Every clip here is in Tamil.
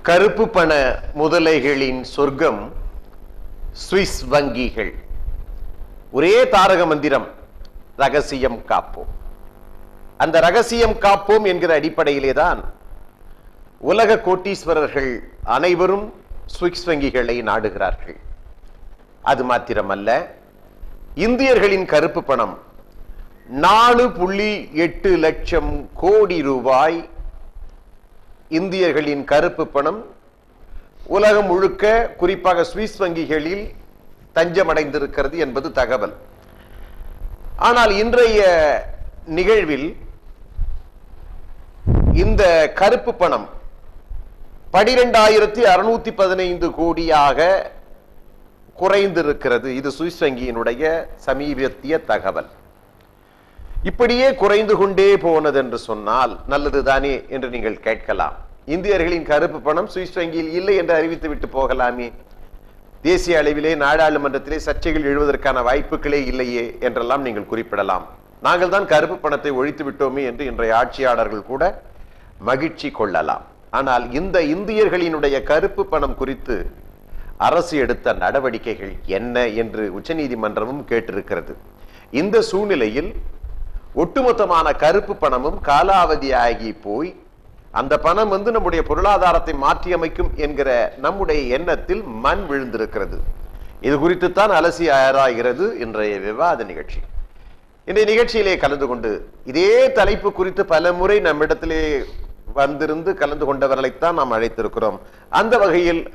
கருப்பு பண முதலைகளின் சொர்க்கம் சுவிஸ் வங்கிகள் ஒரே தாரக மந்திரம் ரகசியம் காப்போம் அந்த ரகசியம் காப்போம் என்கிற அடிப்படையிலே தான் உலக கோட்டீஸ்வரர்கள் அனைவரும் சுவிஸ் வங்கிகளை நாடுகிறார்கள் அது மாத்திரமல்ல இந்தியர்களின் கருப்பு பணம் நாலு புள்ளி எட்டு லட்சம் கோடி ரூபாய் இந்தியர்களின் கருப்பு பணம் உலகம் முழுக்க குறிப்பாக சுவிஸ் வங்கிகளில் தஞ்சமடைந்திருக்கிறது என்பது தகவல் ஆனால் இன்றைய நிகழ்வில் இந்த கருப்பு பணம் பனிரெண்டாயிரத்தி அறுநூத்தி பதினைந்து கோடியாக குறைந்திருக்கிறது இது சுவிஸ் வங்கியினுடைய சமீபத்திய தகவல் இப்படியே குறைந்து கொண்டே போனது என்று சொன்னால் நல்லதுதானே என்று நீங்கள் கேட்கலாம் இந்தியர்களின் கருப்பு பணம் சுவிஸ் வங்கியில் இல்லை என்று அறிவித்து விட்டு போகலாமே தேசிய அளவிலே நாடாளுமன்றத்திலே சர்ச்சைகள் எழுவதற்கான வாய்ப்புகளே இல்லையே என்றெல்லாம் நீங்கள் குறிப்பிடலாம் நாங்கள் தான் கருப்பு பணத்தை ஒழித்து விட்டோமே என்று இன்றைய ஆட்சியாளர்கள் கூட மகிழ்ச்சி கொள்ளலாம் ஆனால் இந்த இந்தியர்களினுடைய கருப்பு பணம் குறித்து அரசு எடுத்த நடவடிக்கைகள் என்ன என்று உச்சநீதிமன்றமும் கேட்டிருக்கிறது இந்த சூழ்நிலையில் ஒட்டுமொத்தமான கருப்பு பணமும் காலாவதியாகி போய் அந்த பணம் வந்து நம்முடைய பொருளாதாரத்தை மாற்றியமைக்கும் என்கிற நம்முடைய எண்ணத்தில் மண் விழுந்திருக்கிறது இது குறித்து தான் அலசி ஆராய்கிறது இன்றைய விவாத நிகழ்ச்சி இன்றைய நிகழ்ச்சியிலே கலந்து கொண்டு இதே தலைப்பு குறித்து பல முறை நம்மிடத்திலே வந்திருந்து கலந்து கொண்டவர்களைத்தான் நாம் அழைத்திருக்கிறோம் அந்த வகையில்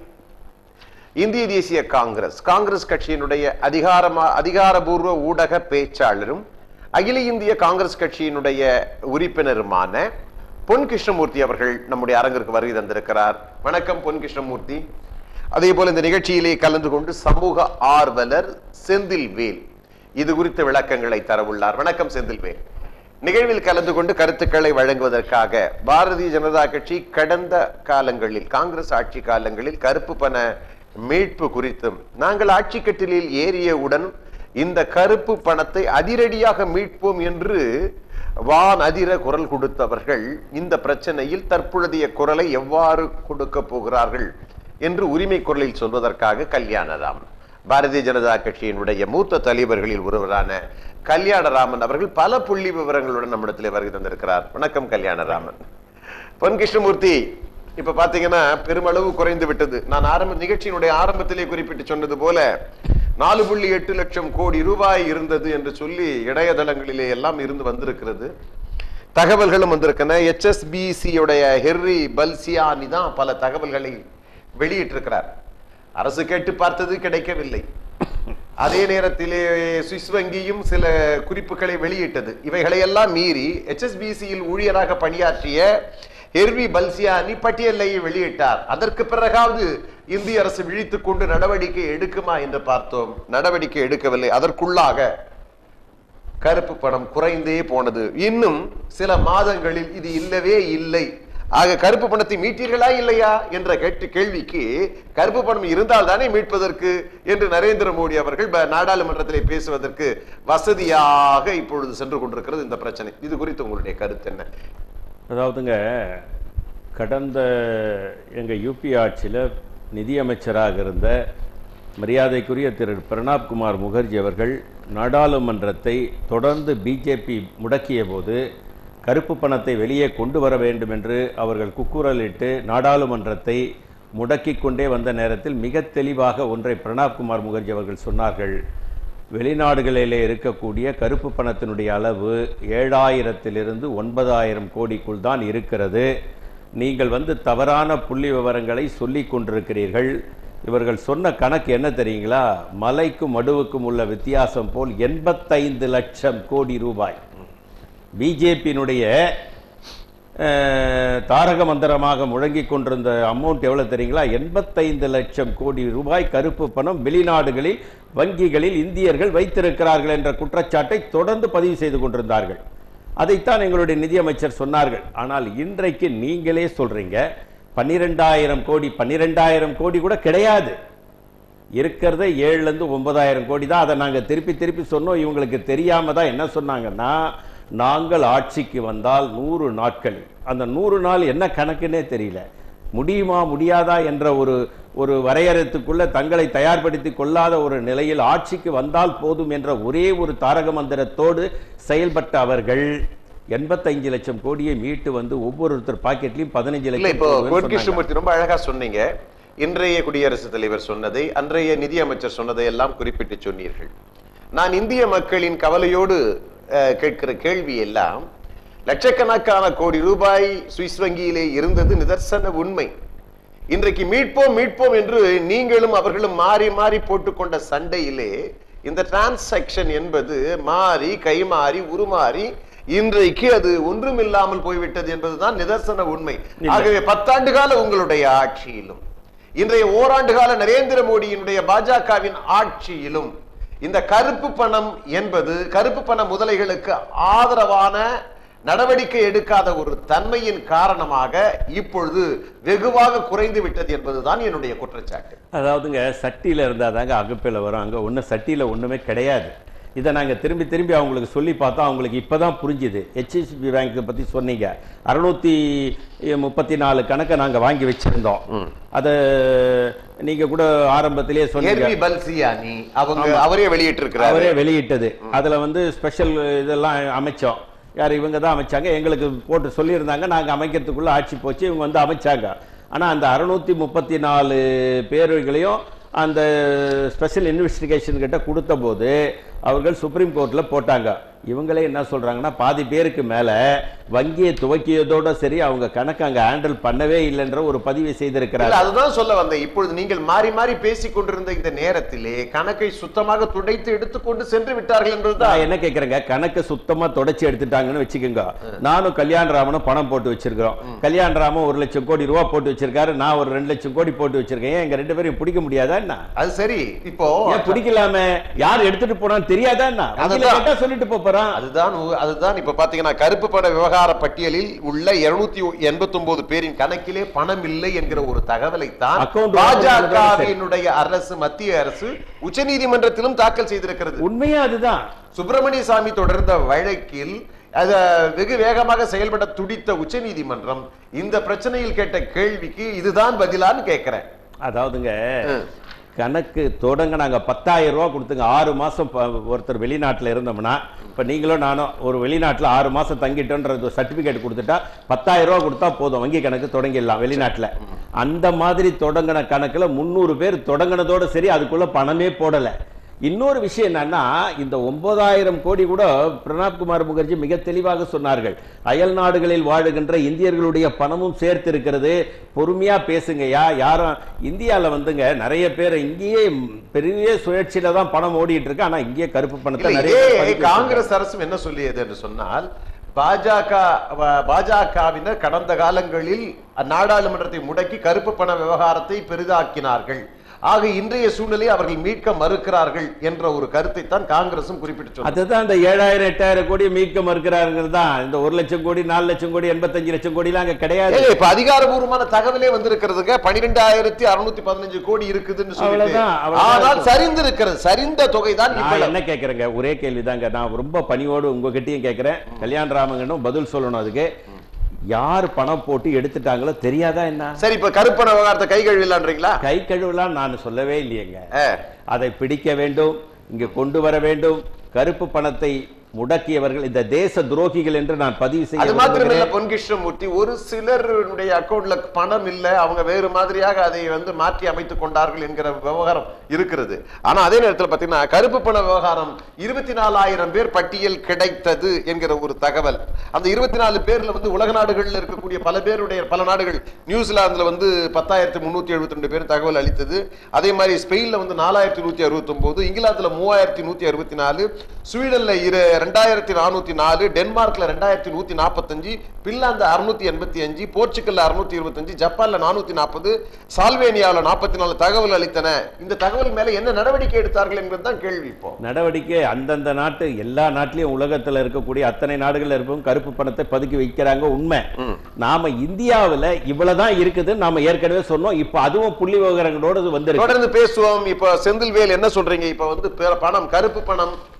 இந்திய தேசிய காங்கிரஸ் காங்கிரஸ் கட்சியினுடைய அதிகாரமா அதிகாரபூர்வ ஊடக பேச்சாளரும் அகில இந்திய காங்கிரஸ் கட்சியினுடைய உறுப்பினருமான பொன் கிருஷ்ணமூர்த்தி அவர்கள் நம்முடைய அரங்கிற்கு வருகை தந்திருக்கிறார் வணக்கம் பொன் கிருஷ்ணமூர்த்தி அதே போல இந்த நிகழ்ச்சியிலே கலந்து கொண்டு சமூக ஆர்வலர் செந்தில் வேல் இது குறித்த விளக்கங்களை தரவுள்ளார் வணக்கம் செந்தில் வேல் நிகழ்வில் கலந்து கொண்டு கருத்துக்களை வழங்குவதற்காக பாரதிய ஜனதா கட்சி கடந்த காலங்களில் காங்கிரஸ் ஆட்சி காலங்களில் கருப்பு பண மீட்பு குறித்தும் நாங்கள் ஆட்சி கட்டிலில் ஏறியவுடன் இந்த கருப்பு பணத்தை அதிரடியாக மீட்போம் என்று வான் அதிர குரல் கொடுத்தவர்கள் இந்த பிரச்சனையில் தற்பொழுதைய குரலை எவ்வாறு கொடுக்க போகிறார்கள் என்று உரிமை குரலில் சொல்வதற்காக கல்யாணராம் பாரதிய ஜனதா கட்சியினுடைய மூத்த தலைவர்களில் ஒருவரான கல்யாணராமன் அவர்கள் பல புள்ளி விவரங்களுடன் நம்மிடத்தில் வருகை தந்திருக்கிறார் வணக்கம் கல்யாணராமன் பொன் கிருஷ்ணமூர்த்தி இப்ப பாத்தீங்கன்னா பெருமளவு குறைந்து விட்டது நான் ஆரம்ப நிகழ்ச்சியினுடைய ஆரம்பத்திலே குறிப்பிட்டு சொன்னது போல நாலு புள்ளி எட்டு லட்சம் கோடி ரூபாய் இருந்தது என்று சொல்லி இணையதளங்களிலே எல்லாம் இருந்து வந்திருக்கிறது தகவல்களும் வந்திருக்கின்றன HSBC உடைய ஹெர்ரி பல்சியானி தான் பல தகவல்களை வெளியிட்டிருக்கிறார் அரசு கேட்டு பார்த்தது கிடைக்கவில்லை அதே நேரத்திலே சுவிஸ் வங்கியும் சில குறிப்புகளை வெளியிட்டது இவைகளை எல்லாம் மீறி HSBC-யில் ஊழியராக பணியாற்றிய ஹெர்வி பல்சியானி பட்டியலை வெளியிட்டார் அதற்கு பிறகாவது இந்திய அரசு விழித்துக் கொண்டு நடவடிக்கை எடுக்குமா என்று பார்த்தோம் நடவடிக்கை எடுக்கவில்லை அதற்குள்ளாக கருப்பு பணம் குறைந்தே போனது இன்னும் சில மாதங்களில் இது இல்லவே இல்லை ஆக கருப்பு பணத்தை மீட்டீர்களா இல்லையா என்ற கேட்டு கேள்விக்கு கருப்பு பணம் இருந்தால் தானே மீட்பதற்கு என்று நரேந்திர மோடி அவர்கள் ப- நாடாளுமன்றத்திலே பேசுவதற்கு வசதியாக இப்பொழுது சென்று கொண்டிருக்கிறது இந்த பிரச்சனை இது குறித்து உங்களுடைய கருத்து என்ன அதாவதுங்க கடந்த எங்கள் யூபி ஆட்சியில் நிதியமைச்சராக இருந்த மரியாதைக்குரிய திரு பிரணாப் குமார் முகர்ஜி அவர்கள் நாடாளுமன்றத்தை தொடர்ந்து பிஜேபி முடக்கிய போது கருப்பு பணத்தை வெளியே கொண்டு வர வேண்டும் என்று அவர்கள் குக்குரலிட்டு நாடாளுமன்றத்தை முடக்கிக் கொண்டே வந்த நேரத்தில் மிக தெளிவாக ஒன்றை பிரணாப் குமார் முகர்ஜி அவர்கள் சொன்னார்கள் வெளிநாடுகளிலே இருக்கக்கூடிய கருப்பு பணத்தினுடைய அளவு ஏழாயிரத்திலிருந்து ஒன்பதாயிரம் கோடிக்குள் தான் இருக்கிறது நீங்கள் வந்து தவறான புள்ளி விவரங்களை சொல்லிக் கொண்டிருக்கிறீர்கள் இவர்கள் சொன்ன கணக்கு என்ன தெரியுங்களா மலைக்கும் மடுவுக்கும் உள்ள வித்தியாசம் போல் எண்பத்தைந்து லட்சம் கோடி ரூபாய் பிஜேபியினுடைய தாரக மந்திரமாக முழங்கிக் கொண்டிருந்த அமௌண்ட் எவ்வளவு தெரியுங்களா எண்பத்தைந்து லட்சம் கோடி ரூபாய் கருப்பு பணம் வெளிநாடுகளில் வங்கிகளில் இந்தியர்கள் வைத்திருக்கிறார்கள் என்ற குற்றச்சாட்டை தொடர்ந்து பதிவு செய்து கொண்டிருந்தார்கள் அதைத்தான் எங்களுடைய நிதியமைச்சர் சொன்னார்கள் ஆனால் இன்றைக்கு நீங்களே சொல்றீங்க பன்னிரெண்டாயிரம் கோடி பன்னிரெண்டாயிரம் கோடி கூட கிடையாது இருக்கிறத ஏழுல இருந்து ஒன்பதாயிரம் கோடி தான் அதை நாங்க திருப்பி திருப்பி சொன்னோம் இவங்களுக்கு தெரியாம தான் என்ன சொன்னாங்கன்னா நாங்கள் ஆட்சிக்கு வந்தால் நூறு நாட்கள் அந்த நூறு நாள் என்ன கணக்குன்னே தெரியல முடியுமா முடியாதா என்ற ஒரு ஒரு வரையறத்துக்குள்ள தங்களை தயார்படுத்திக் கொள்ளாத ஒரு நிலையில் ஆட்சிக்கு வந்தால் போதும் என்ற ஒரே ஒரு தாரக மந்திரத்தோடு செயல்பட்ட அவர்கள் எண்பத்தைந்து லட்சம் கோடியை மீட்டு வந்து ஒவ்வொருத்தர் பாக்கெட்லயும் பதினஞ்சு இல்ல லட்சம் இப்போ போடுவேன்னு கோட் சொன்னாங்க. கிருஷ்ணமூர்த்தி ரொம்ப அழகா சொன்னீங்க இன்றைய குடியரசுத் தலைவர் சொன்னதை அன்றைய நிதியமைச்சர் சொன்னதை எல்லாம் குறிப்பிட்டு சொன்னீர்கள் நான் இந்திய மக்களின் கவலையோடு அஹ், கேட்கிற கேள்வி எல்லாம் லட்சக்கணக்கான கோடி ரூபாய் சுவிஸ் வங்கியிலே இருந்தது நிதர்சன உண்மை இன்றைக்கு மீட்போம் மீட்போம் என்று நீங்களும் அவர்களும் மாறி மாறி போட்டுக்கொண்ட சண்டையிலே இந்த டிரான்சாக்ஷன் என்பது மாறி கைமாறி உருமாறி இன்றைக்கு அது ஒன்றுமில்லாமல் போய்விட்டது என்பதுதான் நிதர்சன உண்மை ஆகவே பத்தாண்டு கால உங்களுடைய ஆட்சியிலும் இன்றைய ஓராண்டு கால நரேந்திர மோடியினுடைய பாஜகவின் ஆட்சியிலும் இந்த கருப்பு பணம் என்பது கருப்பு பண முதலைகளுக்கு ஆதரவான நடவடிக்கை எடுக்காத ஒரு தன்மையின் காரணமாக இப்பொழுது வெகுவாக குறைந்து விட்டது என்பதுதான் என்னுடைய குற்றச்சாட்டு அதாவதுங்க சட்டியில இருந்தா தாங்க அகப்பையில் வரும் அங்க ஒன்றும் சட்டியில ஒண்ணுமே கிடையாது இதை நாங்க திரும்பி திரும்பி அவங்களுக்கு சொல்லி பார்த்தா அவங்களுக்கு இப்பதான் புரிஞ்சுது ஹெச்எஸ்பி பேங்க் பத்தி சொன்னீங்க அறுநூத்தி முப்பத்தி நாலு கணக்கை நாங்க வாங்கி வச்சிருந்தோம் அத நீங்க கூட ஆரம்பத்திலேயே சொன்னீங்க ஹெர்வி பல்சியானி அவங்க அவரே வெளியிட்டிருக்கிறாரு அவரே வெளியிட்டது அதுல வந்து ஸ்பெஷல் இதெல்லாம் அமைச்சோம் யார் இவங்க தான் அமைச்சாங்க எங்களுக்கு போட்டு சொல்லியிருந்தாங்க நாங்க அமைக்கிறதுக்குள்ள ஆட்சி போச்சு இவங்க வந்து அமைச்சாங்க ஆனா அந்த அறுநூத்தி முப்பத்தி நாலு பேர்களையும் அந்த ஸ்பெஷல் இன்வெஸ்டிகேஷன் கிட்ட கொடுத்த போது அவர்கள் சுப்ரீம் கோர்ட்ல போட்டாங்க இவங்களே என்ன சொல்றாங்கன்னா பாதி பேருக்கு மேல வங்கியை துவக்கியதோட சரி அவங்க கணக்கு அங்க ஹேண்டில் பண்ணவே இல்லைன்ற ஒரு பதிவை செய்திருக்கிறார் இல்ல அதுதான் சொல்ல வந்தேன் இப்பொழுது நீங்கள் மாறி மாறி பேசிக் கொண்டிருந்த இந்த நேரத்திலே கணக்கை சுத்தமாக துடைத்து எடுத்துக்கொண்டு சென்று விட்டார்கள் என்பதுதான் நான் என்ன கேக்குறேங்க கணக்கு சுத்தமா தொடச்சி எடுத்துட்டாங்கன்னு வச்சுக்கோங்க நானும் கல்யாணராமனும் பணம் போட்டு வச்சிருக்கிறோம் கல்யாணராமன் ஒரு லட்சம் கோடி ரூபா போட்டு வச்சிருக்காரு நான் ஒரு ரெண்டு லட்சம் கோடி போட்டு வச்சிருக்கேன் ஏன் எங்க ரெண்டு பேரையும் பிடிக்க முடியாதா என்ன அது சரி இப்போ ஏன் பிடிக்கலாமே யார் எடுத்துட்டு போனான்னு தெரியாதா என்ன வக்கீல அதுதான். கேட்டா சொல்லிட்டு போப் போறான் அதுதான் உ- அதுதான் இப்ப பாத்தீங்கன்னா கருப்பு பண விவகார பட்டியலில் உள்ள இருநூத்தி எண்பத்தி பேரின் கணக்கிலே பணம் இல்லை என்கிற ஒரு தகவலை தான் Account பாஜகவினுடைய அரசு மத்திய அரசு உச்சநீதிமன்றத்திலும் தாக்கல் செய்திருக்கிறது உண்மையா அதுதான் சுப்பிரமணிய சாமி தொடர்ந்த வழக்கில் அத வெகு வேகமாக செயல்பட துடித்த உச்சநீதிமன்றம் இந்த பிரச்சனையில் கேட்ட கேள்விக்கு இதுதான் பதிலான்னு கேட்கிறேன் அதாவதுங்க கணக்கு தொடங்க நாங்க பத்தாயிரம் ரூபா கொடுத்துங்க ஆறு மாசம் ப- ஒருத்தர் வெளிநாட்டுல இருந்தோம்னா இப்ப நீங்களும் நானும் ஒரு வெளிநாட்டுல ஆறு மாசம் தங்கிட்டோன்ற சர்டிபிகேட் கொடுத்துட்டா பத்தாயிரம் ரூபா கொடுத்தா போதும் வங்கி கணக்கு தொடங்கிடலாம் வெளிநாட்டுல அந்த மாதிரி தொடங்கின கணக்குல முந்நூறு பேர் தொடங்கினதோட சரி அதுக்குள்ள பணமே போடல இன்னொரு விஷயம் என்னன்னா இந்த ஒன்பதாயிரம் கோடி கூட பிரணாப் குமார் முகர்ஜி மிக தெளிவாக சொன்னார்கள் அயல் நாடுகளில் வாழுகின்ற இந்தியர்களுடைய பணமும் சேர்த்து இருக்கிறது பொறுமையா பேசுங்கய்யா யாரும் இந்தியால வந்துங்க நிறைய பேர் இங்கேயே பெரிய சுழற்சியில தான் பணம் ஓடிட்டு இருக்கு ஆனா இங்கேயே கருப்பு பணத்தை இல்ல, நிறைய இதே பேர் பதுக்கி காங்கிரஸ் அரசும் என்ன சொல்லியது என்று சொன்னால் பாஜக வ- பாஜகவினர் கடந்த காலங்களில் நாடாளுமன்றத்தை முடக்கி கருப்பு பண விவகாரத்தை பெரிதாக்கினார்கள் ஆக இன்றைய சூழ்நிலை அவர்கள் மீட்க மறுக்கிறார்கள் என்ற ஒரு கருத்தை தான் காங்கிரசும் குறிப்பிட்டு சொன்னது அதுதான் இந்த ஏழாயிரம் எட்டாயிரம் கோடி மீட்க மறுக்கிறாருங்கிறது தான் இந்த ஒரு லட்சம் கோடி நாலு லட்சம் கோடி எண்பத்தஞ்சு லட்சம் கோடிலாம் அங்க கிடையாது ஏங்க, இப்ப அதிகாரபூர்வமான தகவலே வந்திருக்கிறதுங்க பனிரெண்டாயிரத்தி அறுநூத்தி பதினஞ்சு கோடி இருக்குதுன்னு சொல்லிட்டு அவ்வளவுதான், அவ்வளவுதான் ஆனால் இருக்கும். சரிந்து இருக்கிறது சரிந்த தொகை தான் நான் என்ன கேட்கறேங்க ஒரே கேள்விதாங்க நான் ரொம்ப பணிவோடு உங்ககிட்டயும் கேட்கிறேன் கல்யாண ராமங்கனும் பதில் சொல்லணும் அதுக்கு யார் பணம் போட்டு எடுத்துட்டாங்களோ தெரியாதா என்ன சரி இப்ப கருப்பண விவகாரத்தை கை கழுவிலான்றீங்களா கை கழுவலாம் நான் சொல்லவே இல்லையேங்க ஆ. அதை பிடிக்க வேண்டும் இங்கு கொண்டு வர வேண்டும் கருப்பு பணத்தை முடக்கியவர்கள் இந்த தேச துரோகிகள் என்று நான் பதிவு செய்ய அது மாத்திரமில்ல விரும்புகிறேன். பொன் கிருஷ்ணமூர்த்தி ஒரு சிலருடைய அக்கவுண்ட்ல பணம் இல்ல அவங்க வேறு மாதிரியாக அதை வந்து மாற்றி அமைத்துக் கொண்டார்கள் என்கிற விவகாரம் இருக்கிறது ஆனா அதே நேரத்தில் பாத்தீங்கன்னா கருப்பு பண விவகாரம் இருபத்தி நாலாயிரம் பேர் பட்டியல் கிடைத்தது என்கிற ஒரு தகவல் அந்த இருபத்தி நாலு பேர்ல வந்து உலக நாடுகள்ல இருக்கக்கூடிய பல பேருடைய பல நாடுகள் நியூசிலாந்துல வந்து பத்தாயிரத்தி முன்னூத்தி எழுபத்தி ரெண்டு பேர் தகவல் அளித்தது அதே மாதிரி ஸ்பெயின்ல வந்து நாலாயிரத்தி நூத்தி அறுபத்தி ஒன்பது இங்கிலாந்துல மூவாயிரத்தி நூத்தி அறுபத்தி நாலு ஸ்வீடன்ல இரு ரெண்டாயிரத்தி நானூத்தி நாலு டென்மார்க்ல ரெண்டாயிரத்தி நூத்தி நாற்பத்தஞ்சு பின்லாந்து அறுநூத்தி எண்பத்தி அஞ்சு போர்ச்சுகல்ல அறுநூத்தி இருபத்தஞ்சு ஜப்பான்ல நானூத்தி நாற்பது சால்வேனியாவில் நாற்பத்தி நாலு தகவல் அளித்தன இந்த தகவல் மேல என்ன நடவடிக்கை எடுத்தார்கள் என்பதுதான் கேள்வி இப்போ நடவடிக்கை அந்தந்த நாட்டு எல்லா நாட்டிலையும் உலகத்துல இருக்கக்கூடிய அத்தனை நாடுகள்ல இருப்பவங்க கருப்பு பணத்தை பதுக்கி வைக்கிறாங்க உண்மை நாம இந்தியாவுல இவ்வளவுதான் இருக்குது நாம ஏற்கனவே சொன்னோம் இப்ப அதுவும் புள்ளி விவகாரங்களோடு வந்திருக்கு தொடர்ந்து பேசுவோம் இப்ப செந்தில்வேல் என்ன சொல்றீங்க இப்ப வந்து பே- பணம் கருப்பு பணம்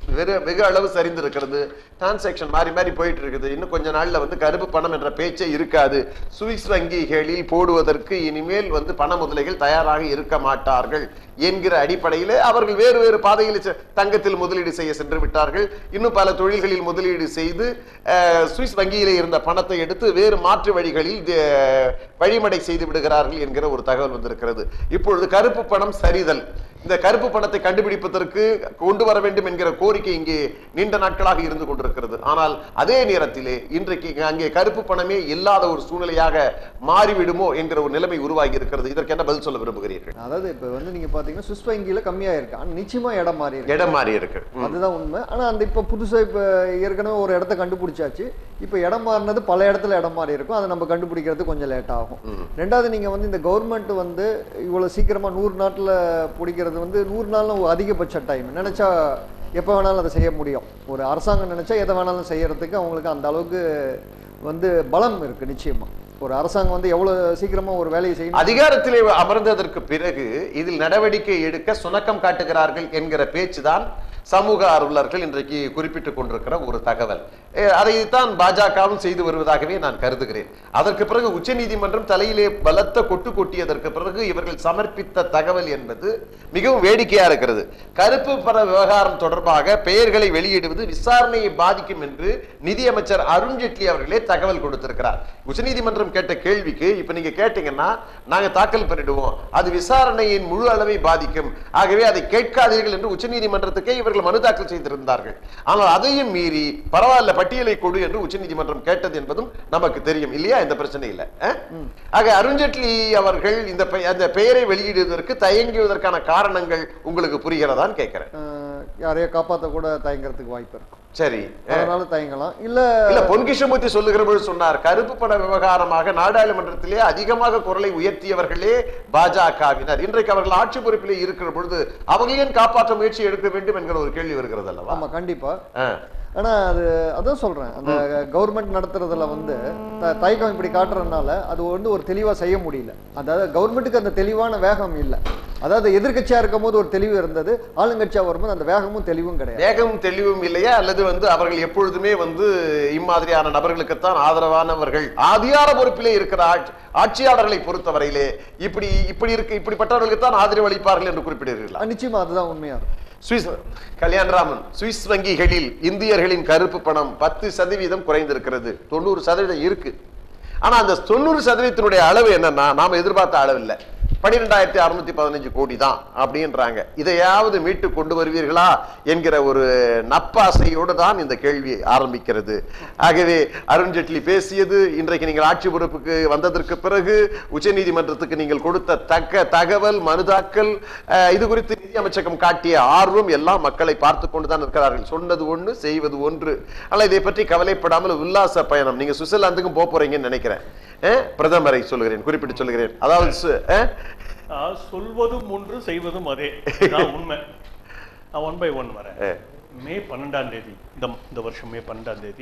வெறு வெகு அளவு சரிந்திருக்கிறது டிரான்சாக்ஷன் மாறி மாறி போயிட்டு இருக்குது இன்னும் கொஞ்ச நாள்ல வந்து கருப்பு பணம் என்ற பேச்சே இருக்காது சுவிஸ் வங்கிகளில் போடுவதற்கு இனிமேல் வந்து பண முதலைகள் தயாராக இருக்க மாட்டார்கள் என்கிற அடிப்படையில் அவர்கள் வேறு வேறு பாதையில் செ- தங்கத்தில் முதலீடு செய்ய சென்று விட்டார்கள் இன்னும் பல தொழில்களில் முதலீடு செய்து அஹ், சுவிஸ் வங்கியிலே இருந்த பணத்தை எடுத்து வேறு மாற்று வழிகளில் அஹ், வழிமடை செய்து விடுகிறார்கள் என்கிற ஒரு தகவல் வந்திருக்கிறது இப்பொழுது கருப்பு பணம் சரிதல் இந்த கருப்பு பணத்தை கண்டுபிடிப்பதற்கு கொண்டு வர வேண்டும் என்கிற கோரிக்கை இங்கே நீண்ட நாட்களாக இருந்து கொண்டிருக்கிறது ஆனால் அதே நேரத்திலே இன்றைக்கு அங்கே கருப்பு பணமே இல்லாத ஒரு சூழ்நிலையாக மாறிவிடுமோ என்கிற ஒரு நிலைமை உருவாகி இருக்கிறது இதற்கு என்ன பதில் சொல்ல விரும்புகிறீர்கள் அதாவது இப்போ வந்து நீங்க பாத்தீங்கன்னா சுவிஸ் வங்கியில கம்மியா இருக்கு ஆனா நிச்சயமா இடம் மாறி இருக்கு இடம் மாறி இருக்கு ம். அதுதான் உண்மை ஆனா அந்த இப்ப புதுசா இப்ப ஏற்கனவே ஒரு இடத்த கண்டுபிடிச்சாச்சு இப்ப இடம் மாறினது பல இடத்துல இடம் மாறி இருக்கும் அதை நம்ம கண்டுபிடிக்கிறது கொஞ்சம் லேட் ஆகும் ரெண்டாவது நீங்க வந்து இந்த கவர்மெண்ட் வந்து இவ்வளவு சீக்கிரமா நூறு நாட்டுல பிடிக்கிறது வந்து நூறு நாள்ல ஒரு அதிகபட்ச டைம் நினைச்சா எப்ப வேணாலும் அதை செய்ய முடியும் ஒரு அரசாங்கம் நினைச்சா எதை வேணாலும் செய்யறதுக்கு அவங்களுக்கு அந்த அளவுக்கு வந்து பலம் இருக்கு நிச்சயமா ஒரு அரசாங்கம் வந்து எவ்வளவு சீக்கிரமா ஒரு வேலையை செய்யணும் அதிகாரத்திலே அமர்ந்ததற்கு பிறகு இதில் நடவடிக்கை எடுக்க சுணக்கம் காட்டுகிறார்கள் என்கிற பேச்சுதான் சமூக ஆர்வலர்கள் இன்றைக்கு குறிப்பிட்டுக் கொண்டிருக்கிற ஒரு தகவல் அஹ் அதைத்தான் பாஜகவும் செய்து வருவதாகவே நான் கருதுகிறேன் அதற்கு பிறகு உச்சநீதிமன்றம் தலையிலே பலத்த கொட்டு கொட்டியதற்கு பிறகு இவர்கள் சமர்ப்பித்த தகவல் என்பது மிகவும் வேடிக்கையா இருக்கிறது கருப்பு பண விவகாரம் தொடர்பாக பெயர்களை வெளியிடுவது விசாரணையை பாதிக்கும் என்று நிதியமைச்சர் அருண்ஜேட்லி அவர்களே தகவல் கொடுத்திருக்கிறார் உச்சநீதிமன்றம் கேட்ட கேள்விக்கு இப்ப நீங்க கேட்டீங்கன்னா நாங்க தாக்கல் பண்ணிடுவோம் அது விசாரணையின் முழு அளவை பாதிக்கும் ஆகவே அதை கேட்காதீர்கள் என்று உச்சநீதிமன்றத்துக்கே இவர்கள் மனு தாக்கல் செய்திருந்தார்கள் ஆனால் அதையும் மீறி பரவாயில்ல பட்டியலை கொடு என்று உச்சநீதிமன்றம் கேட்டது என்பதும் நமக்கு தெரியும் இல்லையா இந்த பிரச்சனை இல்ல அஹ்? ஆக அருண்ஜேட்லி அவர்கள் இந்த பெ- அந்த பெயரை வெளியிடுவதற்கு தயங்குவதற்கான காரணங்கள் உங்களுக்கு புரிகிறதான்னு கேட்கிறேன் அஹ் யாரையோ காப்பாத்த கூட தயங்குறதுக்கு வாய்ப்பு இருக்கும் சரி அதனால தயங்கலாம் இல்ல இல்ல பொன் கிருஷ்ணமூர்த்தி சொல்லுகிற பொழுது சொன்னார் கருப்பு பண விவகாரமாக நாடாளுமன்றத்திலே அதிகமாக குரலை உயர்த்தியவர்களே பாஜகவினர் இன்றைக்கு அவர்கள் ஆட்சி பொறுப்பிலே இருக்கிற பொழுது அவர்கள் ஏன் காப்பாற்ற முயற்சி எடுக்க வேண்டும் என்கிற ஒரு கேள்வி வருகிறது அல்லவா ஆமா கண்டிப்பா ஆ. ஆனா அது அதான் சொல்றேன் அந்த கவர்மெண்ட் நடத்துறதுல வந்து த- தயக்கம் இப்படி காட்டுறதுனால அது வந்து ஒரு தெளிவா செய்ய முடியல அதாவது கவர்மெண்ட்டுக்கு அந்த தெளிவான வேகம் இல்ல அதாவது எதிர்க்கட்சியா இருக்கும் போது ஒரு தெளிவு இருந்தது ஆளுங்கட்சியா வரும்போது அந்த வேகமும் தெளிவும் கிடையாது வேகமும் தெளிவும் இல்லையா அல்லது வந்து அவர்கள் எப்பொழுதுமே வந்து இம்மாதிரியான நபர்களுக்குத்தான் ஆதரவானவர்கள் அதிகார பொறுப்பிலே இருக்கிற ஆட்சி- ஆட்சியாளர்களை பொறுத்தவரையிலே இப்படி இப்படி இருக்கு இப்படிப்பட்டவர்களுக்கு தான் ஆதரவு அளிப்பார்கள் என்று குறிப்பிடுகிறீர்களா அஹ் நிச்சயமா அதுதான் உண்மையா இருக்கும் சுவிஸ் கல்யாணராமன் சுவிஸ் வங்கிகளில் இந்தியர்களின் கருப்பு பணம் பத்து சதவீதம் குறைந்திருக்கிறது தொண்ணூறு சதவீதம் இருக்கு ஆனா அந்த தொண்ணூறு சதவீதத்தினுடைய அளவு என்னன்னா நாம எதிர்பார்த்த அளவு இல்ல பன்னிரெண்டாயிரத்தி அறுநூத்தி பதினஞ்சு கோடி தான் அப்படின்றாங்க இதையாவது மீட்டு கொண்டு வருவீர்களா என்கிற ஒரு நப்பாசையோடு தான் இந்த கேள்வி ஆரம்பிக்கிறது ஆகவே அருண்ஜேட்லி பேசியது இன்றைக்கு நீங்கள் ஆட்சி பொறுப்புக்கு வந்ததற்கு பிறகு உச்சநீதிமன்றத்துக்கு நீங்கள் கொடுத்த தக்க தகவல் மனுதாக்கல் அஹ், இது குறித்து நிதி அமைச்சகம் காட்டிய ஆர்வம் எல்லாம் மக்களை பார்த்து கொண்டுதான் இருக்கிறார்கள் சொன்னது ஒண்ணு செய்வது ஒன்று ஆனா இதை பற்றி கவலைப்படாமல் உல்லாச பயணம் நீங்க சுவிட்சர்லாந்துக்கும் போக போறீங்கன்னு நினைக்கிறேன் அஹ், பிரதமரை சொல்லுகிறேன் குறிப்பிட்டு சொல்லுகிறேன் அதாவது சு- அஹ், ஆஹ் சொல்வதும் ஒன்று செய்வதும் அதே நான் உண்மை நான் ஒன் பை ஒன் வரேன் ஆ. மே பன்னெண்டாம் தேதி இந்த இந்த வருஷம் மே பன்னெண்டாம் தேதி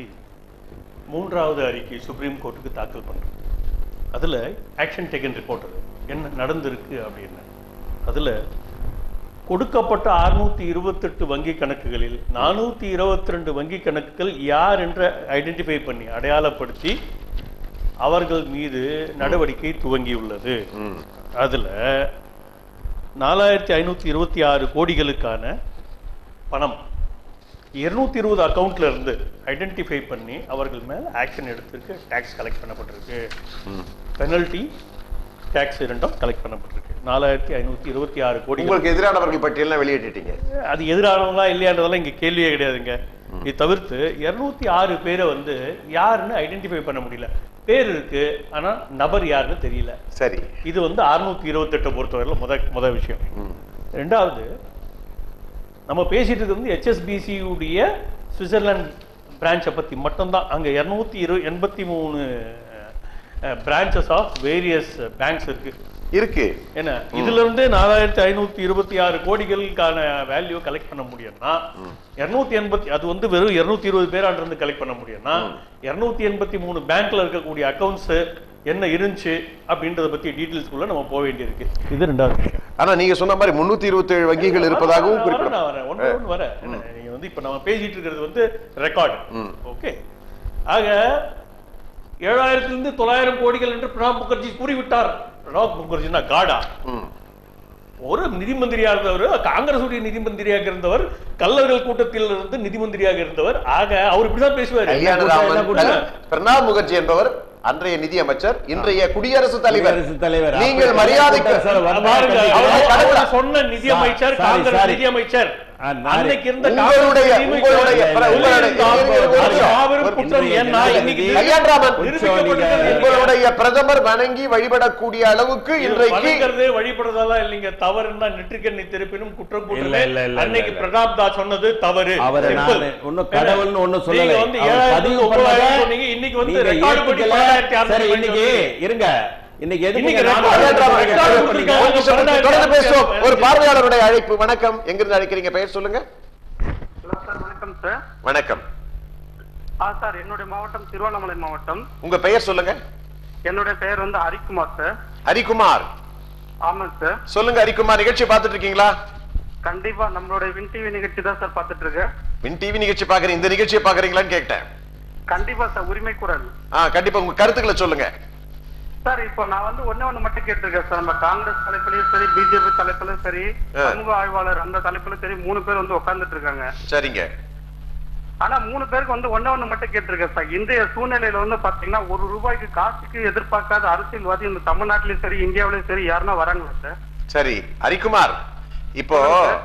மூன்றாவது அறிக்கை சுப்ரீம் கோர்ட்டுக்கு தாக்கல் பண்றோம் அதுல ஆக்ஷன் டேக்கன் ரிப்போர்ட் அது என்ன நடந்திருக்கு அப்படின்னு அதுல கொடுக்கப்பட்ட அறுநூத்தி இருபத்தெட்டு வங்கி கணக்குகளில் நானூத்தி இருபத்தி ரெண்டு வங்கி கணக்குகள் யார் என்று ஐடென்டிஃபை பண்ணி அடையாளப்படுத்தி அவர்கள் மீது நடவடிக்கை துவங்கியுள்ளது ம். அதுல நாலாயிரத்தி ஐநூத்தி இருபத்தி ஆறு கோடிகளுக்கான பணம் இருநூத்தி இருபது அக்கவுண்ட்ல இருந்து ஐடென்டிஃபை பண்ணி அவர்கள் மேல ஆக்ஷன் எடுத்திருக்கு டாக்ஸ் கலெக்ட் பண்ணப்பட்டிருக்கு பெனல்டி டாக்ஸ் இரண்டும் கலெக்ட் பண்ணப்பட்டிருக்கு நாலாயிரத்தி ஐநூத்தி இருபத்தி ஆறு கோடி உங்களுக்கு எதிரானவர்கள் பட்டியலாம் வெளியிட்டுட்டீங்க அது எதிரானவங்களா இல்லையான்றதெல்லாம் இங்க கேள்வியே கிடையாதுங்க இது தவிர்த்து இருநூத்தி ஆறு பேரை வந்து யாருன்னு ஐடென்டிஃபை பண்ண முடியல பேர் இருக்கு ஆனா நபர் யாருன்னு தெரியல சரி இது வந்து அறுநூத்தி இருபத்தெட்டை பொறுத்தவரையில முத முத விஷயம் ம். ரெண்டாவது நம்ம பேசிட்டு இருக்கிறது வந்து HSBC உடைய சுவிட்சர்லாந்து பிரான்ச்சை பத்தி மட்டும்தான் அங்க இருநூத்தி இரு எண்பத்தி மூணு பிரான்ச்சஸ் ஆஃப் வேரியஸ் பேங்க்ஸ் இருக்கு இருக்கு என்ன இதுல இருந்து நாலாயிரத்தி ஐநூத்தி இருபத்தி ஆறு கோடிகளுக்கான வேல்யூ கலெக்ட் பண்ண முடியும்னா இருநூத்தி எண்பத்தி அது வந்து வெறும் இருநூத்தி இருபது பேராண்டு இருந்து கலெக்ட் பண்ண முடியும்னா இருநூத்தி எண்பத்தி மூணு பேங்க்ல இருக்கக்கூடிய அக்கவுண்ட்ஸ் என்ன இருந்துச்சு அப்படின்றத பத்தி டீட்டெயில்ஸ்குள்ள நம்ம போக வேண்டியிருக்கு இது ரெண்டாவது விஷயம் ஆனா நீங்க சொன்ன மாதிரி முன்னூத்தி இருபத்தி ஏழு வங்கிகள் இருப்பதாகவும் நான் வரேன், குறிப்பிட நான் வரேன் ஒன்று ஒன்று வரேன் என்ன, நீங்க வந்து வந்து இப்ப நம்ம பேசிட்டு இருக்கிறது வந்து ரெக்கார்டு ஓகே ஆக ஏழாயிரத்திலிருந்து தொள்ளாயிரம் கோடிகள் என்று பிரணாப் முகர்ஜி கூறிவிட்டார் பிரணாப் முகர்ஜினா காடா ம். ஒரு நிதி மந்திரியாக இருந்தவர் காங்கிரசுடைய நிதி மந்திரியாக இருந்தவர் கல்லர்கள் கூட்டத்தில் இருந்து நிதி மந்திரியாக இருந்தவர் ஆக அவர் இப்படிதான் பேசுவாரு கல்யாணராமன் கூட்டம். பிரணாப் முகர்ஜி என்பவர் அன்றைய நிதி அமைச்சர் இன்றைய குடியரசுத் தலைவர் குடியரசுத் தலைவர். நீங்கள் அப்படி மரியாதைக்கு கூட்டம் சார் வந்தா பாருங்க, கண்டிப்பா. அவருடைய அவர் கடவுளா? சொன்ன நிதி அமைச்சர் Sorry, காங்கிரஸ் sorry. நிதி அமைச்சர் ஆ, நானே- அன்னைக்கு இருந்த உங்களுடைய- காங்கிரஸ் நிதி உங்களுடைய- அமைச்சர் உங்களுடைய- இருந்தால் இருங்க, அது இருங்க. மாபெரும் ஒரு குற்றம். இன்றைய ஏன்னா இன்னைக்கு ஜனாதிபதி கல்யாண்ராமன், நிரூபிக்கப்பட்டிருக்கிறது இல்லையா? உங்களுடைய பிரதமர் வணங்கி வழிபடக்கூடிய அளவுக்கு இது இன்றைக்கு வணங்குறது வழிபடுறதெல்லாம் இல்லைங்க தவறுன்னா நெற்றிக்கண்ணி திருப்பினும் குற்றம் இல்ல, கூட்டமே இல்ல, இல்ல, அன்னைக்கு இல்ல. பிரதாப் தாஸ் சொன்னது தவறு அவரை Simple. நானு ஒண்ணும் கடவுள்னு ஒண்ணும் சொல்லலை. நீங்க வந்து அவர் ஏழாயிரத்தி பதிவு ஒன்பதாயிரம் பண்ணதை சொன்னீங்க இன்னைக்கு வந்து நீங்க ரெக்கார்டு படி ஏத்துக்கல. பன்னெண்டாயிரத்தி சரி, அறுநூத்தி இன்னைக்கு இருங்க இன்னைக்கு எதுக்கு இன்னைக்கு நீங்க record நானூறு record record record பண்ணீங்க? கொடுத்திருக்காங்க. ஒரு நிமிஷம் தொடர்ந்து பேசுவோம் ஒரு பார்வையாளருடைய அழைப்பு வணக்கம் எங்கிருந்து அழைக்கிறீங்க பெயர் சொல்லுங்க ஹலோ சார் வணக்கம் சார் வணக்கம் ஆ சார் என்னுடைய மாவட்டம் திருவண்ணாமலை மாவட்டம் உங்க பெயர் சொல்லுங்க என்னுடைய பெயர் வந்து ஹரிக்குமார் சார் ஹரிகுமார் ஆமாங்க சார் சொல்லுங்க ஹரிகுமார் நிகழ்ச்சி பார்த்துட்டு இருக்கீங்களா கண்டிப்பா நம்மளுடைய வின் டிவி நிகழ்ச்சி தான் சார் பார்த்துட்டு இருக்கேன் மின் டிவி நிகழ்ச்சி பாக்குறீங்க இந்த நிகழ்ச்சியை பாக்குறீங்களான்னு கேட்டேன் கண்டிப்பா சார் உரிமை குரல் ஆ கண்டிப்பா உங்க கருத்துக்களை சொல்லுங்க சார் இப்போ நான் வந்து ஒண்ணே ஒண்ணு மட்டும் கேட்டிருக்கேன் சார் நம்ம காங்கிரஸ் தலைப்புலயும் சரி பிஜேபி தலைப்புலயும் சரி ஆ. சமூக ஆய்வாளர் அந்த தலைப்புல சரி மூணு பேர் வந்து உட்கார்ந்துட்டு இருக்காங்க சரிங்க ஆனா மூணு பேருக்கு வந்து ஒண்ணே ஒண்ணு மட்டும் கேட்டிருக்கேன் சார் இன்றைய சூழ்நிலையில வந்து பாத்தீங்கன்னா ஒரு ரூபாய்க்கு காசுக்கு எதிர்பார்க்காத அரசியல்வாதி இந்த தமிழ்நாட்டிலயும் சரி இந்தியாவிலயும் சரி யாருன்னா வராங்களா சார் சரி ஹரிகுமார் இப்போ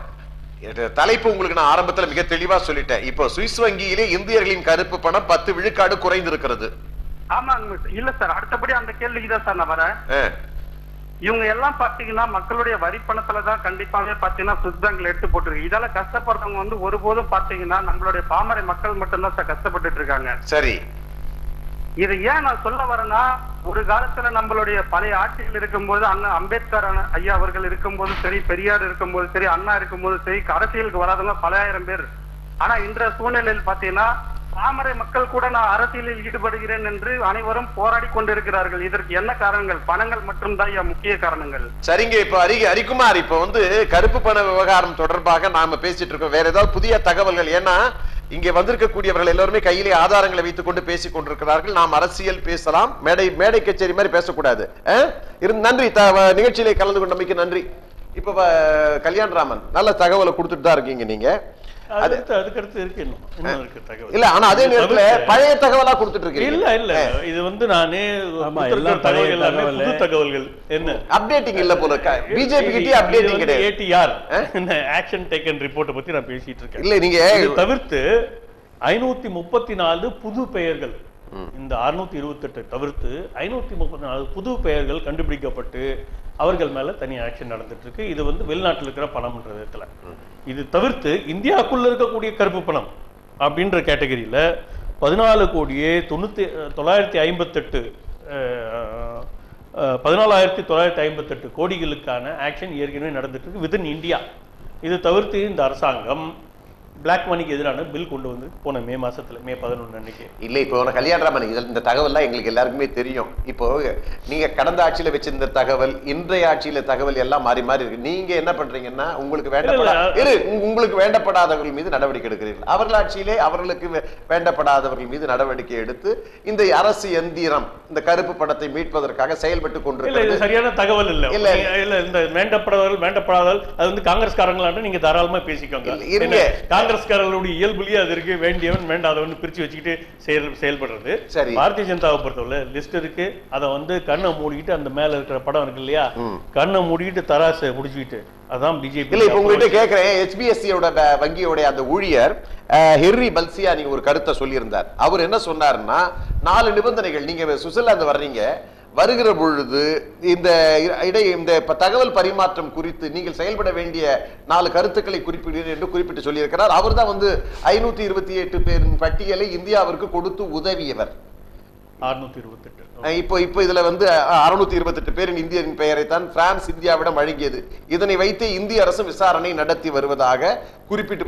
இது தலைப்பு உங்களுக்கு நான் ஆரம்பத்துல மிக தெளிவா சொல்லிட்டேன் இப்போ சுவிஸ் வங்கியிலே இந்தியர்களின் கருப்பு பணம் பத்து விழுக்காடு குறைந்திருக்கிறது ஆமாங்க சார். இல்ல சார் அடுத்தபடி அந்த கேள்விக்கு தான் சார் நான் வரேன் ஆ, இவங்க எல்லாம் பாத்தீங்கன்னா மக்களுடைய வரி பணத்துல தான் கண்டிப்பாவே பாத்தீங்கன்னா சுவிஸ் பேங்க்ல எடுத்து போட்டுருக்கு இதால கஷ்டப்படுறவங்க வந்து ஒருபோதும் பாத்தீங்கன்னா நம்மளுடைய பாமரை மக்கள் மட்டும்தான் சார் கஷ்டப்பட்டுட்டு இருக்காங்க சரி இது ஏன் நான் சொல்ல வரேன்னா ஒரு காலத்துல நம்மளுடைய பழைய ஆட்சியில் இருக்கும்போது அண்ணன் அம்பேத்கர் அண்ணா- ஐயா அவர்கள் இருக்கும்போது சரி பெரியார் இருக்கும்போது சரி அண்ணா இருக்கும்போது சரி அரசியலுக்கு வராதவங்க பல ஆயிரம் பேர் ஆனா இன்றைய சூழ்நிலையில் பாத்தீங்கன்னா பாமரை மக்கள் கூட நான் அரசியலில் ஈடுபடுகிறேன் என்று அனைவரும் போராடி கொண்டிருக்கிறார்கள் இதற்கு என்ன காரணங்கள் பணங்கள் மட்டும்தான் ஐயா முக்கிய காரணங்கள் சரிங்க இப்போ ஹரி ஹரிகுமார் இப்போ வந்து கருப்பு பண விவகாரம் தொடர்பாக நாம பேசிட்டு இருக்கோம் வேற ஏதாவது புதிய தகவல்கள் ஏன்னா இங்கே வந்திருக்கக்கூடியவர்கள் எல்லாருமே கையிலே ஆதாரங்களை வைத்துக் கொண்டு பேசிக் கொண்டிருக்கிறார்கள் நாம் அரசியல் பேசலாம் மேடை மேடை கச்சேரி மாதிரி பேசக்கூடாது ஆ? இருந்து நன்றி த- வ- நிகழ்ச்சியிலே கலந்து கொண்டமைக்கு நன்றி இப்ப வ- கல்யாண்ராமன் நல்ல தகவலை கொடுத்துட்டு தான் இருக்கீங்க நீங்க அது அதுக்கு அதுக்கடுத்து இருக்கு இன்னும் இன்னும் இருக்கு தகவல் இல்ல ஆனா அதே நேரத்துல தவிர்த்து- பழைய தகவலா கொடுத்துட்டு இருக்கீங்க இல்ல இல்ல இது வந்து நானே ஆமா, கொடுத்திருக்கிற எல்லாம் பழைய தகவல் எல்லாமே தகவல். புது தகவல்கள் என்ன அப்டேட்டிங் இல்ல போல பிஜேபி கிட்டே அப்டேட்டிங் கிடையாது ஏடிஆர் ஆக்ஷன் டேக்கன் ரிப்போர்ட் பத்தி நான் பேசிட்டு இருக்கேன் இல்ல நீங்க இது தவிர்த்து ஐநூத்தி முப்பத்தி நாலு புது பெயர்கள் இந்த அறுநூத்தி இருபத்தெட்டு தவிர்த்து ஐநூத்தி முப்பத்தி நாலு புது பெயர்கள் கண்டுபிடிக்கப்பட்டு அவர்கள் மேல தனி ஆக்ஷன் நடந்துட்டு இருக்கு இது வந்து வெளிநாட்டுல இருக்கிற பணம்ன்ற விதத்துல இது தவிர்த்து இந்தியாவுக்குள்ள இருக்கக்கூடிய கருப்பு பணம் அப்படின்ற கேட்டகரியில பதினாலு கோடியே தொண்ணூத்தி தொள்ளாயிரத்தி ஐம்பத்தெட்டு பதினாலாயிரத்தி தொள்ளாயிரத்தி ஐம்பத்தெட்டு கோடிகளுக்கான ஆக்ஷன் ஏற்கனவே நடந்துட்டு இருக்கு வித்தின் இந்தியா இது தவிர்த்து இந்த அரசாங்கம் பிளாக் மணிக்கு எதிரான பில் கொண்டு வந்து போன மே மாசத்துல மே பதினொன்று அன்னைக்கு இல்ல இப்போ உனக்கு கல்யாணராமன் இதில் இந்த தகவல்லாம் எங்களுக்கு எல்லாருக்குமே தெரியும் இப்போ நீங்க கடந்த ஆட்சியில வச்சிருந்த தகவல் இன்றைய ஆட்சியில தகவல் எல்லாம் மாறி மாறி இருக்கு நீங்க என்ன பண்றீங்கன்னா உங்களுக்கு வேண்டப்படா இல்ல, இரு உங்க- உங்களுக்கு வேண்டப்படாதவர்கள் மீது நடவடிக்கை எடுக்கிறீர்கள் அவர்கள் ஆட்சியிலே அவர்களுக்கு வே- வேண்டப்படாதவர்கள் மீது நடவடிக்கை எடுத்து இந்த அரசு எந்திரம் இந்த கருப்பு பணத்தை மீட்பதற்காக செயல்பட்டு இல்ல இது கொண்டிருக்கிறது சரியான தகவல் இல்ல இல்ல. நீங்க- இல்ல இந்த வேண்டப்படாதவர்கள் வேண்டப்படாதவர்கள் அது வந்து காங்கிரஸ்காரங்களாட்ட நீங்க தாராளமா பேசிக்கோங்க இல்ல, இருங்க. என்ன, காங்கிரஸ்காரர்களுடைய இயல்புலயே அது இருக்கு வேண்டியவன் வேண்டாதவன் பிரிச்சு வச்சுக்கிட்டு செயல் செயல்படுறது சரி. பாரதிய ஜனதாவை பொறுத்தவரை லிஸ்ட் இருக்கு அதை வந்து கண்ணை மூடிக்கிட்டு அந்த மேல இருக்கிற படம் இருக்கு இல்லையா கண்ணை மூடிக்கிட்டு தராசை முடிச்சுக்கிட்டு அதான் பிஜேபி இல்ல இப்ப உங்ககிட்ட கேக்குறேன் ஹெச்பிஎஸ்சியோட வங்கியோட அந்த ஊழியர் அஹ், ஹெர்ரி பல்சியானி ஒரு கருத்தை சொல்லியிருந்தார் அவர் என்ன சொன்னாருன்னா நாலு நிபந்தனைகள் நீங்க சுவிட்சர்லாந்து வர்றீங்க வருகிற பொழுது இந்த இடை இந்த ப- தகவல் பரிமாற்றம் குறித்து நீங்கள் செயல்பட வேண்டிய நாலு கருத்துக்களை குறிப்பிடுகிறேன் என்று குறிப்பிட்டு சொல்லியிருக்கிறார் அவர் தான் வந்து ஐநூத்தி இருபத்தி எட்டு பேரின் பட்டியலை இந்தியாவிற்கு கொடுத்து உதவியவர் அறுநூத்தி இருபத்தெட்டு அஹ் இப்போ இப்போ இதுல வந்து அறுநூத்தி இருபத்தெட்டு பேரின் இந்தியரின் பெயரை தான் பிரான்ஸ் இந்தியாவிடம் வழங்கியது இதனை வைத்து இந்திய அரசு விசாரணை நடத்தி வருவதாக குறிப்பிட்டு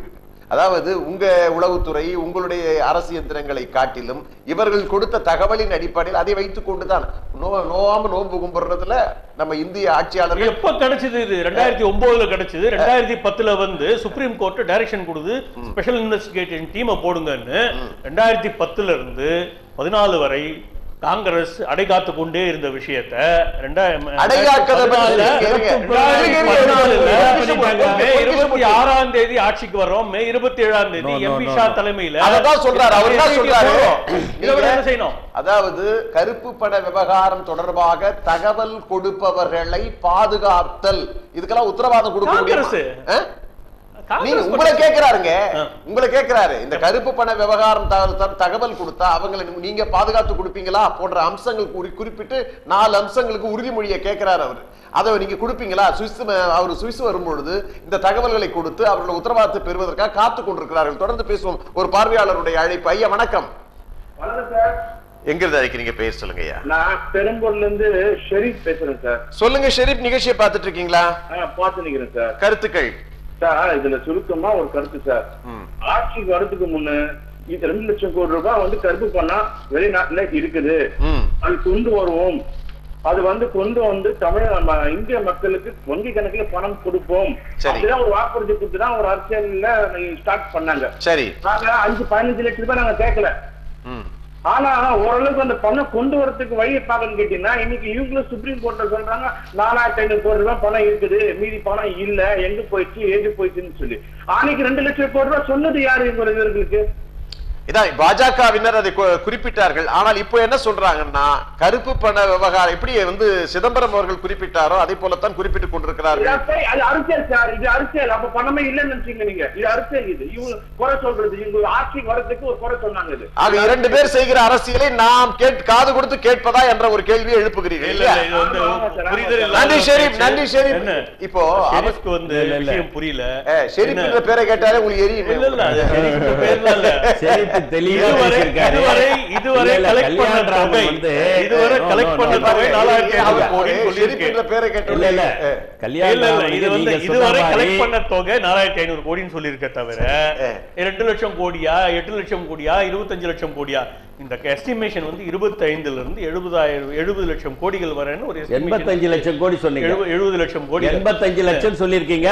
அதாவது உங்க உளவுத்துறை உங்களுடைய அரசு இயந்திரங்களை காட்டிலும் இவர்கள் கொடுத்த தகவலின் அடிப்படையில் அதை வைத்துக் கொண்டுதான் நோ நோவாம நோன்பு கும்பிடுறதுல நம்ம இந்திய ஆட்சியாளர்கள் எப்ப கிடைச்சது இது ரெண்டாயிரத்தி ஒன்பதுல கிடைச்சது ரெண்டாயிரத்தி பத்துல வந்து சுப்ரீம் கோர்ட் டைரக்ஷன் கொடுத்து ஸ்பெஷல் இன்வெஸ்டிகேஷன் டீமை போடுங்கன்னு ரெண்டாயிரத்தி பத்துல இருந்து பதினாலு வரை காங்கிரஸ் அடைகாத்து கொண்டே இருந்த விஷயத்த ரெண்டாயிரம் அடைகாக்கதை பத்தி பதினாலுல- இருங்க, இருங்க. ரெண்டாயிரத்தி பதினாலுல ஒரு நிமிஷம், ஒரு மே நிமிஷம், இருபத்தி ஒரு ஆறாம் தேதி ஆட்சிக்கு வர்றோம் மே இருபத்தி ஏழாம் தேதி No, no, MP no, Shah no. தலைமையில அததான் சொல்றாரு அவர் தான் சொல்றாரு இதை விட என்ன செய்யணும் அதாவது கருப்பு பண விவகாரம் தொடர்பாக தகவல் கொடுப்பவர்களை பாதுகாத்தல் இதுக்கெல்லாம் உத்தரவாதம் கொடுக்க காங்கிரஸ். முடியுமா? ஆ? நீங்க காங்கிரஸ் உங்களை கேக்குறாருங்க ஆ. உங்களை கேக்குறாரு இந்த கருப்பு பண விவகாரம் த- த- தகவல் கொடுத்தா அவங்களை நீங்க பாதுகாத்து கொடுப்பீங்களா போன்ற அம்சங்கள் குறி- குறிப்பிட்டு நாலு அம்சங்களுக்கு உறுதிமொழியை கேட்கிறாரு அவர் அதை நீங்க கொடுப்பீங்களா சுவிஸ் ம- அவர் சுவிஸ் வரும்பொழுது இந்த தகவல்களை கொடுத்து அவர்கள் உத்தரவாதத்தை பெறுவதற்காக காத்து கொண்டிருக்கிறார்கள் தொடர்ந்து பேசுவோம் ஒரு பார்வையாளருடைய அழைப்பு ஐயா வணக்கம் வணக்கம் சார் எங்க இருந்து அழைக்கிறீங்க பேர் சொல்லுங்க ஐயா நான் பெரம்பூர்ல இருந்து ஷெரீப் பேசுறேன் சார் சொல்லுங்க ஷெரீப் நிகழ்ச்சியை பார்த்துட்டு இருக்கீங்களா ஆ, பார்த்து நிக்கிறேன் சார் கருத்துக்கள் சார் இதுல சுருக்கமா ஒரு கருத்து சார் ம். ஆட்சிக்கு வரதுக்கு முன்ன இது ரெண்டு லட்சம் கோடி ரூபாய் வந்து கருப்பு பணம் வெளிநாட்டுல இருக்குது ம் அது கொண்டு வருவோம் அது வந்து கொண்டு வந்து தமிழ் நம்ம இந்திய மக்களுக்கு வங்கி கணக்குல பணம் கொடுப்போம் சரி. அப்படிதான் ஒரு வாக்குறுதி கொடுத்து தான் ஒரு அரசியல்ல ஸ்டார்ட் பண்ணாங்க சரி நாங்க அஞ்சு பதினஞ்சு லட்சம் ரூபாய் நாங்க கேட்கல ம் ஆனா ஓரளவுக்கு அந்த பணம் கொண்டு வரதுக்கு வழியை பார்க்கணும்னு கேட்டீங்கன்னா இன்னைக்கு இவங்களும் சுப்ரீம் கோர்ட்ல சொல்றாங்க நாலாயிரத்தி ஐநூறு கோடி ரூபாய் பணம் இருக்குது மீதி பணம் இல்ல எங்க போயிடுச்சு ஏது போயிடுச்சுன்னு சொல்லி அன்னைக்கு ரெண்டு லட்சம் கோடி ரூபாய் சொன்னது யாரு இவங்க இவர்களுக்கு இதான் பாஜகவினர் அதை கு- குறிப்பிட்டார்கள் ஆனால் இப்போ என்ன சொல்றாங்கன்னா கருப்பு பண விவகாரம் எப்படி வந்து சிதம்பரம் அவர்கள் குறிப்பிட்டாரோ அதே போலத்தான் குறிப்பிட்டுக் இது கொண்டிருக்கிறார்கள் அப்ப- அது அரசியல் சார் இது அரசியல் அப்ப பணமே இல்லைன்னு நினைச்சீங்க நீங்க இது அரசியல் இது இவங்க குறை சொல்றது இவங்க ஆட்சிக்கு வரதுக்கு ஒரு குறை சொன்னாங்க இது ஆக இரண்டு பேர் செய்கிற அரசியலை நாம் கேட் காது கொடுத்து கேட்பதா என்ற ஒரு கேள்வியை எழுப்புகிறீர்கள் இல்ல இல்லையா? இல்ல, இது வந்து ஆமா, சார், ஆமா, புரிதல் சார். இல்லாத நன்றி ஒரு ஷெரீப், பேச்சு. நன்றி ஷெரீப். என்ன இப்போ அவர்- ஷெரீப்க்கு வந்து இல்ல, இல்ல. விஷயம் புரியல ஏ, ஷெரீப் என்ன? என்ற பேரை கேட்டாலே உங்களுக்கு எரியுமே இல்ல இல்ல அது ஷெரீப்க்கு பேர்லாம் இல்ல ஷெரீப் தெளிவா இதுவரை பேசியிருக்காரு. இதுவரை இதுவரை இல்ல, இல்ல, கலெக்ட் பண்ண கல்யாண ராமன் தொகை வந்து இதுவரை no, கலெக்ட் no, பண்ண no, தொகை no. நாலாயிரத்தி ஐநூறு அவர் கோடி ஷெரீப் என்ற சொல்லியிருக்கேன் பேரை கேட்ட இல்ல இல்ல ஏ, கல்யாண இல்ல இல்ல ராமனுக்கு இது வந்து நீங்க சொன்ன இதுவரை மாதிரி கலெக்ட் பண்ண தொகை நாலாயிரத்தி ஐநூறு கோடின்னு சொல்லியிருக்க தவிர ஏ. ரெண்டு லட்சம் கோடியா எட்டு லட்சம் கோடியா இருபத்தஞ்சு லட்சம் கோடியா இந்த எஸ்டிமேஷன் வந்து இருபத்தி ஐந்துல இருந்து எழுபதாயிரம் எழுபது லட்சம் கோடிகள் வரேன்னு ஒரு estimation. எண்பத்தஞ்சு லட்சம் கோடி சொன்னீங்க எழுபது எழுபது லட்சம் கோடி எண்பத்தஞ்சு லட்சம் சொல்லியிருக்கீங்க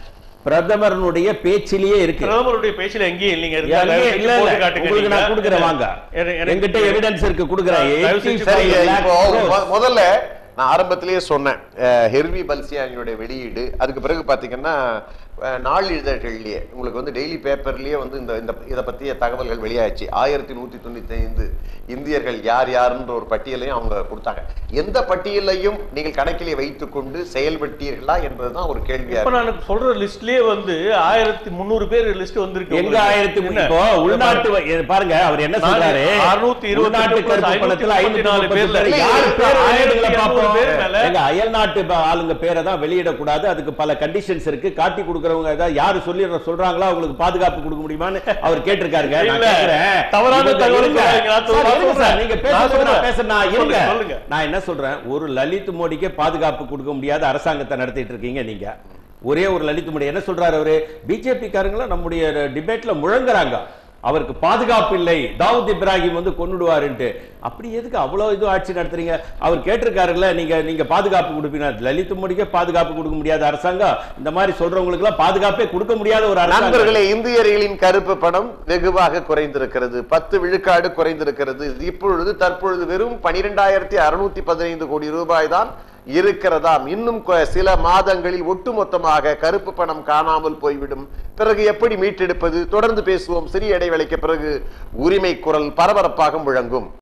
பிரதமரனுடைய பேச்சிலேயே இருக்கு பிரதமருடைய பேச்சுல எங்கேயும் இல்லைங்க இருந்தா எங்க- தயவு செஞ்சு இல்ல, இல்ல. போட்டு காட்டுங்க உங்களுக்கு நான் நீங்க. கொடுக்குறேன் வாங்க எனக்கு- எனக்கு- என்கிட்ட எவிடன்ஸ் இருக்கு கொடுக்குறேன் தயவு செஞ்சு 85 சரிங்க lakh இப்போ crores. மொ- முதல்ல நான் ஆரம்பத்திலேயே சொன்னேன் அஹ், ஹெர்வி பல்சியானியோட வெளியீடு அதுக்கு பிறகு பாத்தீங்கன்னா அஹ், நாளிதழ்கள்லயே உங்களுக்கு வந்து டெய்லி பேப்பர்லயே வந்து இந்த இந்த இதை பத்திய தகவல்கள் வெளியாச்சு ஆயிரத்தி நூத்தி தொண்ணூத்தி ஐந்து இந்தியர்கள் யார் யாருன்ற ஒரு பட்டியலையும் அவங்க கொடுத்தாங்க எந்த பட்டியலையும் நீங்கள் கணக்கிலே வைத்துக்கொண்டு செயல்பட்டீர்களா என்பதுதான் ஒரு கேள்வியா இப்ப இருக்கு. நான் சொல்ற லிஸ்ட்லயே வந்து ஆயிரத்தி முந்நூறு பேர் லிஸ்ட் வந்திருக்கு எங்க உங்களுக்கு. ஆயிரத்தி என்ன? இப்போ உள்நாட்டு வ- இது பாருங்க அவர் என்ன சொல்றாரு அறுநூத்தி இருபத்தி உள்நாட்டு எட்டு plus கருப்பு பணத்துல ஐநூத்தி ஐநூத்தி முப்பத்தி நாலு பேர்ல பேர்ல யார் பேர் ஆயிரத்தி ஆயிரங்களை இருநூறு பார்ப்போம் பேர் மேல. எங்க அயல் நாட்டு ப- ஆளுங்க பேரை தான் வெளியிடக்கூடாது அதுக்கு பல கண்டிஷன்ஸ் இருக்கு காட்டி கொடுக்கறவங்க ஏதாவது யாரு சொல்லி சொல்றாங்களோ அவங்களுக்கு பாதுகாப்பு கொடுக்க முடியுமான்னு அவர் கேட்டிருக்காருங்க நான் இல்ல. கேக்குறேன். தவறான இவங்க தகவல் இருங்க. சொல்லாதீங்க. நான் சார், சொல்றேன். இருங்க சார். நீங்க நான் பேசுறது சொல்றேன். நான் பேசுறேன். நான் இருங்க. சொல்லுங்க, சொல்லுங்க. நான் என்ன சொல்றேன் ஒரு லலித் மோடிக்கே பாதுகாப்பு கொடுக்க முடியாத அரசாங்கத்தை நடத்திட்டு இருக்கீங்க நீங்க ஒரே ஒரு லலித் மோடி என்ன சொல்றாரு அவரு பிஜேபி காரங்கள நம்முடைய டிபேட்ல முழங்குறாங்க அவருக்கு பாதுகாப்பு இல்லை தாவூத் இப்ராஹிம் வந்து கொன்னுடுவாருன்ட்டு அப்படி எதுக்கு அவ்வளவு இது ஆட்சி நடத்துறீங்க அவர் கேட்டிருக்காருல்ல நீங்க நீங்க பாதுகாப்பு கொடுப்பீங்க லலித் மோடிக்கே பாதுகாப்பு கொடுக்க முடியாத அரசாங்கம் இந்த மாதிரி சொல்றவங்களுக்கு எல்லாம் பாதுகாப்பே கொடுக்க முடியாத ஒரு அரசாங்கம் நண்பர்களே இந்தியர்களின் கருப்பு பணம் வெகுவாக குறைந்திருக்கிறது பத்து விழுக்காடு குறைந்திருக்கிறது இப்பொழுது தற்பொழுது வெறும் பனிரெண்டாயிரத்தி அறுநூத்தி பதினைந்து கோடி ரூபாய் தான் இருக்கிறதாம் இன்னும் கொ- சில மாதங்களில் ஒட்டுமொத்தமாக கருப்பு பணம் காணாமல் போய்விடும் பிறகு எப்படி மீட்டெடுப்பது தொடர்ந்து பேசுவோம் சிறிய இடைவேளைக்கு பிறகு உரிமை குரல் பரபரப்பாக முழங்கும்